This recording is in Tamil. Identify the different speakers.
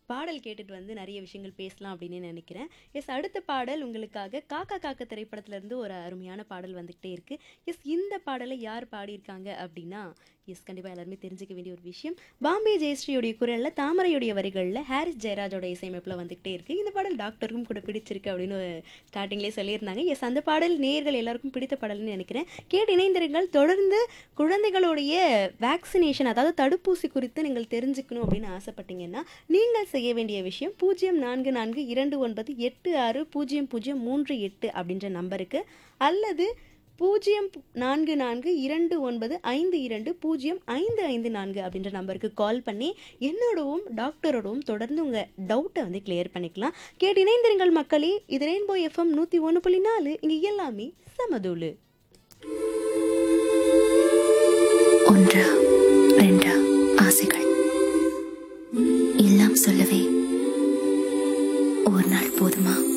Speaker 1: பாடல் கேட்டுட்டு வந்து நிறைய விஷயங்கள் பேசலாம் அப்படின்னு நினைக்கிறேன் எஸ் அடுத்த பாடல் உங்களுக்காக காக்கா காக்க திரைப்படத்திலேருந்து ஒரு அருமையான பாடல் வந்துக்கிட்டே இருக்குது எஸ் இந்த பாடலை யார் பாடியிருக்காங்க அப்படின்னா எஸ் கண்டிப்பாக எல்லாருமே தெரிஞ்சுக்க வேண்டிய ஒரு விஷயம் பாம்பே ஜெயஸ்ரீயோடைய குரலில் தாமரையுடைய வரிகளில் ஹாரிஸ் ஜெயராஜோட இசையமைப்பில் வந்துக்கிட்டே இருக்குது இந்த பாடல் டாக்டருக்கும் கூட பிடிச்சிருக்கு அப்படின்னு ஸ்டார்டிங்லேயே சொல்லியிருந்தாங்க எஸ் அந்த பாடல் நேர்கள் எல்லாருக்கும் பிடித்த பாடல்னு நினைக்கிறேன் கேட்டு இணைந்திருங்கள் தொடர்ந்து குழந்தைகளுடைய வேக்சினேஷன் அதாவது தடுப்பூசி குறித்து நீங்கள் தெரிஞ்சுக்கணும் அப்படின்னு ஆசைப்பட்டீங்கன்னா நீங்கள் செய்ய வேண்டிய விஷயம் பூஜ்ஜியம் நான்கு நான்கு இரண்டு ஒன்பது எட்டு ஆறு பூஜ்ஜியம் பூஜ்ஜியம் மூன்று எட்டு அப்படின்ற நம்பருக்கு அல்லது பூஜ்ஜியம் நான்கு நான்கு இரண்டு ஒன்பது ஐந்து இரண்டு பூஜ்ஜியம் ஐந்து ஐந்து நான்கு அப்படின்ற நம்பருக்கு கால் பண்ணி என்னோடவும் டாக்டரோடவும் தொடர்ந்து உங்கள் டவுட்டை வந்து கிளியர் பண்ணிக்கலாம் கேட்டு இணைந்திருங்கள் மக்களே இது ரெயின்போ எஃப்எம் நூற்றி ஒன்று புள்ளி நாலு இங்கே எல்லாமே சமதூளு
Speaker 2: ஒன்றா ரெண்டா ஆசைகள் எல்லாம் சொல்லவே ஒரு நாள் போதுமா